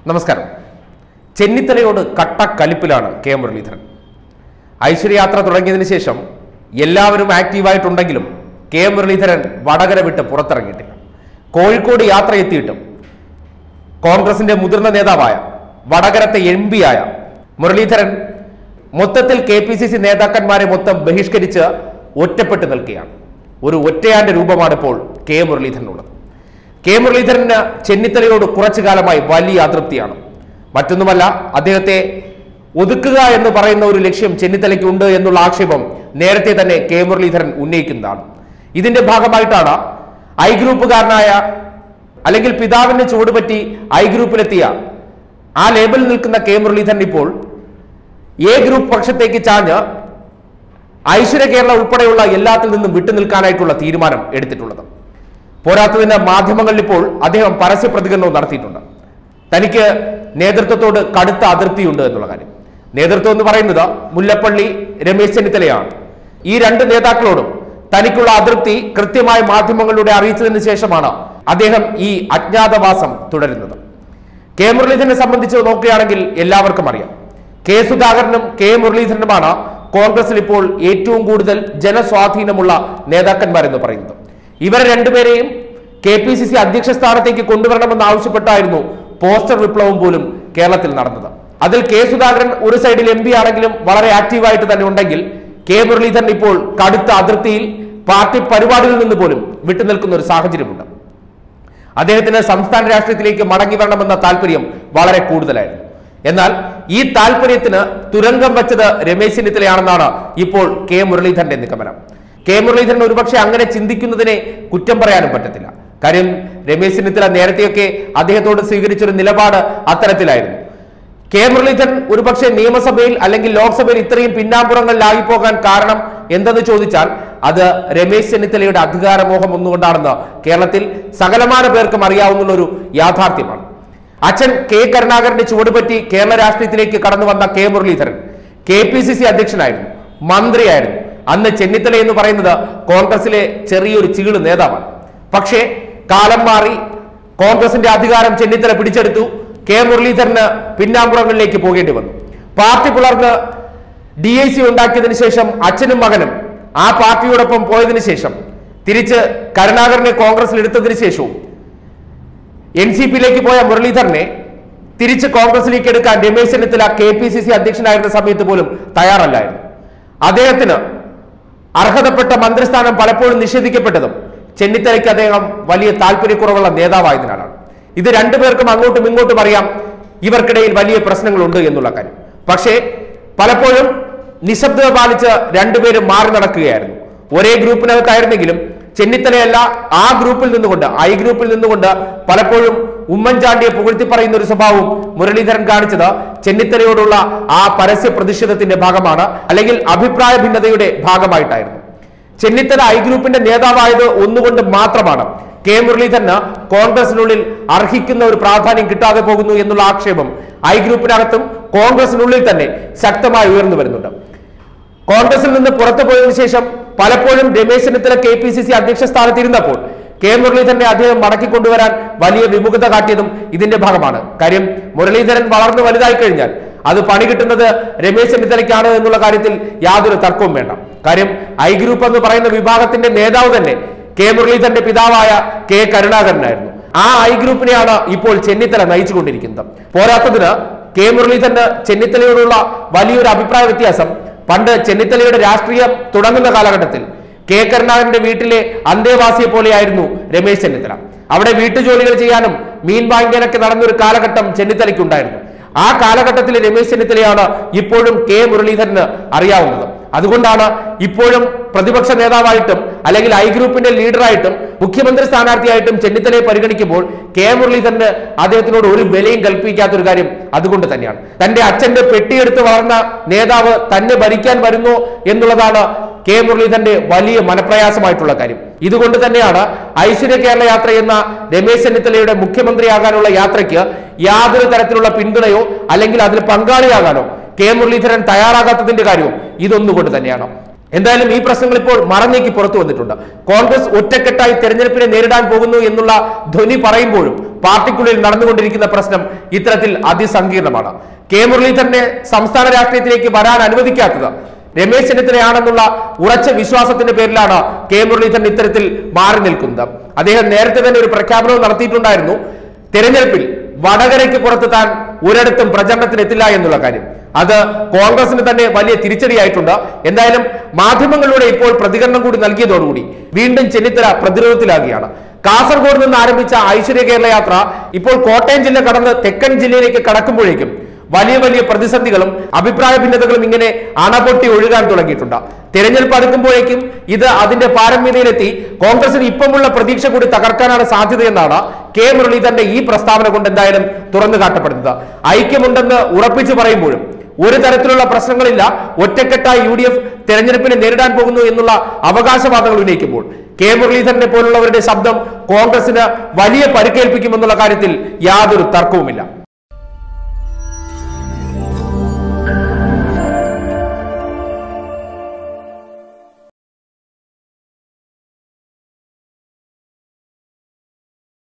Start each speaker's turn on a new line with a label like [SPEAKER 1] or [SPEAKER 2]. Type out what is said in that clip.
[SPEAKER 1] നമസ്കാരം ചെന്നിത്തലയോട് കട്ട കലിപ്പിലാണ് കെ മുരളീധരൻ ഐശ്വര്യയാത്ര തുടങ്ങിയതിന് ശേഷം എല്ലാവരും ആക്റ്റീവായിട്ടുണ്ടെങ്കിലും കെ മുരളീധരൻ വടകര വിട്ട് പുറത്തിറങ്ങിയിട്ടില്ല കോഴിക്കോട് യാത്ര എത്തിയിട്ടും കോൺഗ്രസിന്റെ മുതിർന്ന നേതാവായ വടകരത്തെ എം ആയ മുരളീധരൻ മൊത്തത്തിൽ കെ പി സി സി നേതാക്കന്മാരെ മൊത്തം ബഹിഷ്കരിച്ച് ഒറ്റപ്പെട്ട് നിൽക്കുകയാണ് ഒരു ഒറ്റയാന്റെ രൂപമാണ് ഇപ്പോൾ കെ മുരളീധരനുള്ളത് കെ മുരളീധരന് ചെന്നിത്തലയോട് കുറച്ചു കാലമായി വലിയ അതൃപ്തിയാണ് മറ്റൊന്നുമല്ല അദ്ദേഹത്തെ ഒതുക്കുക എന്ന് പറയുന്ന ഒരു ലക്ഷ്യം ചെന്നിത്തലയ്ക്ക് ഉണ്ട് എന്നുള്ള ആക്ഷേപം നേരത്തെ തന്നെ കെ മുരളീധരൻ ഉന്നയിക്കുന്നതാണ് ഇതിന്റെ ഭാഗമായിട്ടാണ് ഐ ഗ്രൂപ്പുകാരനായ അല്ലെങ്കിൽ പിതാവിന്റെ ചുവടുപറ്റി ഐ ഗ്രൂപ്പിലെത്തിയ ആ ലേബലിൽ നിൽക്കുന്ന കെ മുരളീധരൻ ഇപ്പോൾ എ ഗ്രൂപ്പ് പക്ഷത്തേക്ക് ചാഞ്ഞ് ഐശ്വര്യ കേരള ഉൾപ്പെടെയുള്ള എല്ലാത്തിൽ നിന്നും വിട്ടുനിൽക്കാനായിട്ടുള്ള തീരുമാനം എടുത്തിട്ടുള്ളത് പോരാത്തതിന് മാധ്യമങ്ങളിൽ ഇപ്പോൾ അദ്ദേഹം പരസ്യ പ്രതികരണവും നടത്തിയിട്ടുണ്ട് തനിക്ക് നേതൃത്വത്തോട് കടുത്ത അതൃപ്തിയുണ്ട് എന്നുള്ള കാര്യം നേതൃത്വം എന്ന് പറയുന്നത് മുല്ലപ്പള്ളി രമേശ് ചെന്നിത്തലയാണ് ഈ രണ്ട് നേതാക്കളോടും തനിക്കുള്ള അതൃപ്തി കൃത്യമായി മാധ്യമങ്ങളിലൂടെ അറിയിച്ചതിന് ശേഷമാണ് അദ്ദേഹം ഈ അജ്ഞാതവാസം തുടരുന്നത് കെ മുരളീധരനെ സംബന്ധിച്ച് നോക്കുകയാണെങ്കിൽ എല്ലാവർക്കും അറിയാം കെ സുധാകരനും കെ മുരളീധരനുമാണ് കോൺഗ്രസിൽ ഇപ്പോൾ ഏറ്റവും കൂടുതൽ ജനസ്വാധീനമുള്ള നേതാക്കന്മാരെന്ന് പറയുന്നത് ഇവരെ രണ്ടുപേരെയും കെ പി സി സി അധ്യക്ഷ സ്ഥാനത്തേക്ക് കൊണ്ടുവരണമെന്ന് ആവശ്യപ്പെട്ടായിരുന്നു പോസ്റ്റർ വിപ്ലവം പോലും കേരളത്തിൽ നടന്നത് അതിൽ കെ സുധാകരൻ ഒരു സൈഡിൽ എം പി ആണെങ്കിലും വളരെ ആക്റ്റീവായിട്ട് തന്നെ ഉണ്ടെങ്കിൽ കെ മുരളീധരൻ ഇപ്പോൾ കടുത്ത അതിർത്തിയിൽ പാർട്ടി പരിപാടികളിൽ നിന്ന് പോലും വിട്ടുനിൽക്കുന്ന ഒരു സാഹചര്യമുണ്ട് അദ്ദേഹത്തിന് സംസ്ഥാന രാഷ്ട്രീയത്തിലേക്ക് മടങ്ങി വരണമെന്ന താല്പര്യം വളരെ കൂടുതലായിരുന്നു എന്നാൽ ഈ താല്പര്യത്തിന് തുരങ്കം വെച്ചത് രമേശ് ചെന്നിത്തലയാണെന്നാണ് ഇപ്പോൾ കെ മുരളീധരന്റെ നിഗമനം കെ മുരളീധരൻ ഒരുപക്ഷെ അങ്ങനെ ചിന്തിക്കുന്നതിനെ കുറ്റം പറയാനും പറ്റത്തില്ല കാര്യം രമേശ് ചെന്നിത്തല നേരത്തെയൊക്കെ അദ്ദേഹത്തോട് സ്വീകരിച്ചൊരു നിലപാട് അത്തരത്തിലായിരുന്നു കെ മുരളീധരൻ ഒരുപക്ഷെ നിയമസഭയിൽ അല്ലെങ്കിൽ ലോക്സഭയിൽ ഇത്രയും പിന്നാമ്പുറങ്ങളിലായി പോകാൻ കാരണം എന്തെന്ന് ചോദിച്ചാൽ അത് രമേശ് ചെന്നിത്തലയുടെ അധികാരമോഹം ഒന്നുകൊണ്ടാണെന്ന് കേരളത്തിൽ സകലമാന പേർക്കും അറിയാവുന്ന ഒരു യാഥാർത്ഥ്യമാണ് അച്ഛൻ കെ കരുണാകരന്റെ ചുവടുപറ്റി കേരള രാഷ്ട്രീയത്തിലേക്ക് കടന്നു വന്ന K Muraleedharan K P C C അധ്യക്ഷനായിരുന്നു മന്ത്രിയായിരുന്നു അന്ന് ചെന്നിത്തല എന്ന് പറയുന്നത് കോൺഗ്രസിലെ ചെറിയൊരു ചീള് നേതാവാണ് പക്ഷേ കാലം മാറി കോൺഗ്രസിന്റെ അധികാരം ചെന്നിത്തല പിടിച്ചെടുത്തു കെ മുരളീധരന് പിന്നാമ്പുറങ്ങളിലേക്ക് പോകേണ്ടി വന്നു പാർട്ടി പുലർന്ന് ഡി ഐ സി ഉണ്ടാക്കിയതിനു ശേഷം അച്ഛനും മകനും ആ പാർട്ടിയോടൊപ്പം പോയതിനു ശേഷം തിരിച്ച് കരുണാകരനെ കോൺഗ്രസിൽ എടുത്തതിനു ശേഷവും എൻ സി പിയിലേക്ക് പോയ മുരളീധരനെ തിരിച്ച് കോൺഗ്രസിലേക്ക് എടുക്കാൻ Ramesh Chennithala K P C C അധ്യക്ഷനായിരുന്ന സമയത്ത് പോലും തയ്യാറല്ലായിരുന്നു അദ്ദേഹത്തിന് അർഹതപ്പെട്ട മന്ത്രിസ്ഥാനം പലപ്പോഴും നിഷേധിക്കപ്പെട്ടതും ചെന്നിത്തലയ്ക്ക് അദ്ദേഹം വലിയ താല്പര്യക്കുറവുള്ള നേതാവായതിനാലാണ് ഇത് രണ്ടുപേർക്കും അങ്ങോട്ടും ഇങ്ങോട്ടും അറിയാം ഇവർക്കിടയിൽ വലിയ പ്രശ്നങ്ങളുണ്ട് എന്നുള്ള കാര്യം പക്ഷേ പലപ്പോഴും നിശബ്ദത പാലിച്ച് രണ്ടുപേരും മാറി നടക്കുകയായിരുന്നു ഒരേ ഗ്രൂപ്പിനകത്തായിരുന്നെങ്കിലും ചെന്നിത്തലയല്ല ആ ഗ്രൂപ്പിൽ നിന്നുകൊണ്ട് ഐ ഗ്രൂപ്പിൽ നിന്നുകൊണ്ട് പലപ്പോഴും ഉമ്മൻചാണ്ടിയെ പുകഴ്ത്തി പറയുന്ന ഒരു സ്വഭാവം മുരളീധരൻ കാണിച്ചത് ചെന്നിത്തലയോടുള്ള ആ പരസ്യ പ്രതിഷേധത്തിന്റെ ഭാഗമാണ് അല്ലെങ്കിൽ അഭിപ്രായ ഭിന്നതയുടെ ഭാഗമായിട്ടായിരുന്നു ചെന്നിത്തല ഐ ഗ്രൂപ്പിന്റെ നേതാവായത് ഒന്നുകൊണ്ട് മാത്രമാണ് കെ മുരളീധരന് കോൺഗ്രസിനുള്ളിൽ അർഹിക്കുന്ന ഒരു പ്രാധാന്യം കിട്ടാതെ പോകുന്നു എന്നുള്ള ആക്ഷേപം ഐ ഗ്രൂപ്പിനകത്തും കോൺഗ്രസിനുള്ളിൽ തന്നെ ശക്തമായി ഉയർന്നു വരുന്നുണ്ട് കോൺഗ്രസിൽ നിന്ന് പുറത്തു പോയതിനു ശേഷം പലപ്പോഴും Ramesh Chennithala K P C C അധ്യക്ഷ സ്ഥാനത്തിരുന്നപ്പോൾ കെ മുരളീധരനെ അദ്ദേഹം മടക്കിക്കൊണ്ടുവരാൻ വലിയ വിമുഖത കാട്ടിയതും ഇതിന്റെ ഭാഗമാണ് കാര്യം മുരളീധരൻ വളർന്നു വലുതായി കഴിഞ്ഞാൽ അത് പണി കിട്ടുന്നത് രമേശ് ചെന്നിത്തലയ്ക്കാണ് എന്നുള്ള കാര്യത്തിൽ യാതൊരു തർക്കവും വേണ്ട കാര്യം ഐ ഗ്രൂപ്പ് എന്ന് പറയുന്ന വിഭാഗത്തിന്റെ നേതാവ് തന്നെ കെ മുരളീധരന്റെ പിതാവായ കെ കരുണാകരനായിരുന്നു ആ ഐ ഗ്രൂപ്പിനെയാണ് ഇപ്പോൾ ചെന്നിത്തല നയിച്ചുകൊണ്ടിരിക്കുന്നത് പോരാത്തതിന് കെ മുരളീധരന് ചെന്നിത്തലയോടുള്ള വലിയൊരു അഭിപ്രായ വ്യത്യാസം പണ്ട് ചെന്നിത്തലയുടെ രാഷ്ട്രീയം തുടങ്ങുന്ന കാലഘട്ടത്തിൽ കെ കരുണാകരന്റെ വീട്ടിലെ അന്തേവാസിയെ പോലെയായിരുന്നു രമേശ് ചെന്നിത്തല അവിടെ വീട്ടുജോലികൾ ചെയ്യാനും മീൻ വാങ്ങിക്കാനൊക്കെ നടന്നൊരു കാലഘട്ടം ചെന്നിത്തലയ്ക്ക് ഉണ്ടായിരുന്നു ആ കാലഘട്ടത്തിൽ രമേശ് ചെന്നിത്തലയാണ് ഇപ്പോഴും കെ മുരളീധരന് അറിയാവുന്നത് അതുകൊണ്ടാണ് ഇപ്പോഴും പ്രതിപക്ഷ നേതാവായിട്ടും അല്ലെങ്കിൽ ഐ ഗ്രൂപ്പിന്റെ ലീഡറായിട്ടും മുഖ്യമന്ത്രി സ്ഥാനാർത്ഥിയായിട്ടും ചെന്നിത്തലയെ പരിഗണിക്കുമ്പോൾ കെ മുരളീധരന് അദ്ദേഹത്തിനോട് ഒരു വിലയും കൽപ്പിക്കാത്ത ഒരു കാര്യം അതുകൊണ്ട് തന്നെയാണ് തന്റെ അച്ഛന്റെ പെട്ടിയെടുത്ത് വളർന്ന നേതാവ് തന്നെ ഭരിക്കാൻ വരുന്നു എന്നുള്ളതാണ് കെ മുരളീധരന്റെ വലിയ മനപ്രയാസമായിട്ടുള്ള കാര്യം ഇതുകൊണ്ട് തന്നെയാണ് ഐശ്വര്യ കേരള യാത്ര എന്ന രമേശ് ചെന്നിത്തലയുടെ മുഖ്യമന്ത്രിയാകാനുള്ള യാത്രയ്ക്ക് യാതൊരു തരത്തിലുള്ള പിന്തുണയോ അല്ലെങ്കിൽ അതിൽ പങ്കാളിയാകാനോ കെ മുരളീധരൻ തയ്യാറാകാത്തതിന്റെ കാര്യവും ഇതൊന്നുകൊണ്ട് തന്നെയാണ് എന്തായാലും ഈ പ്രശ്നങ്ങൾ ഇപ്പോൾ മറന്നേക്ക് പുറത്തു വന്നിട്ടുണ്ട് കോൺഗ്രസ് ഒറ്റക്കെട്ടായി തെരഞ്ഞെടുപ്പിനെ നേരിടാൻ പോകുന്നു എന്നുള്ള ധ്വനി പറയുമ്പോഴും പാർട്ടിക്കുള്ളിൽ നടന്നുകൊണ്ടിരിക്കുന്ന പ്രശ്നം ഇത്തരത്തിൽ അതിസങ്കീർണമാണ് കെ മുരളീധരനെ സംസ്ഥാന രാഷ്ട്രീയത്തിലേക്ക് വരാൻ അനുവദിക്കാത്തത് രമേശ് ചെന്നിത്തലയാണെന്നുള്ള ഉറച്ച വിശ്വാസത്തിന്റെ പേരിലാണ് കെ മുരളീധരൻ ഇത്തരത്തിൽ മാറി നിൽക്കുന്നത് അദ്ദേഹം നേരത്തെ തന്നെ ഒരു പ്രഖ്യാപനവും നടത്തിയിട്ടുണ്ടായിരുന്നു തെരഞ്ഞെടുപ്പിൽ വടകരയ്ക്ക് പുറത്ത് താൻ ഒരിടത്തും പ്രചരണത്തിന് എത്തില്ല എന്നുള്ള കാര്യം അത് കോൺഗ്രസിന് തന്നെ വലിയ തിരിച്ചടിയായിട്ടുണ്ട് എന്തായാലും മാധ്യമങ്ങളിലൂടെ ഇപ്പോൾ പ്രതികരണം കൂടി നൽകിയതോടുകൂടി വീണ്ടും ചെന്നിത്തല പ്രതിരോധത്തിലാകുകയാണ് കാസർഗോഡ് നിന്ന് ആരംഭിച്ച ഐശ്വര്യ കേരള യാത്ര ഇപ്പോൾ കോട്ടയം ജില്ല കടന്ന് തെക്കൻ ജില്ലയിലേക്ക് കടക്കുമ്പോഴേക്കും വലിയ വലിയ പ്രതിസന്ധികളും അഭിപ്രായ ഭിന്നതകളും ഇങ്ങനെ അണപൊട്ടി ഒഴുകാൻ തുടങ്ങിയിട്ടുണ്ട് തെരഞ്ഞെടുപ്പ് അടുക്കുമ്പോഴേക്കും ഇത് അതിന്റെ പാരമ്യതയിലെത്തി കോൺഗ്രസിന് ഇപ്പമുള്ള പ്രതീക്ഷ കൂടി തകർക്കാനാണ് സാധ്യതയെന്നാണ് കെ മുരളീധരന്റെ ഈ പ്രസ്താവന കൊണ്ട് എന്തായാലും തുറന്നു കാട്ടപ്പെടുന്നത് ഐക്യമുണ്ടെന്ന് ഉറപ്പിച്ചു പറയുമ്പോഴും ഒരു തരത്തിലുള്ള പ്രശ്നങ്ങളില്ല ഒറ്റക്കെട്ടായി യു ഡി എഫ് തെരഞ്ഞെടുപ്പിനെ നേരിടാൻ പോകുന്നു എന്നുള്ള അവകാശവാദങ്ങൾ ഉന്നയിക്കുമ്പോൾ കെ മുരളീധരനെ പോലുള്ളവരുടെ ശബ്ദം കോൺഗ്രസിന് വലിയ പരിക്കേൽപ്പിക്കുമെന്നുള്ള കാര്യത്തിൽ യാതൊരു തർക്കവുമില്ല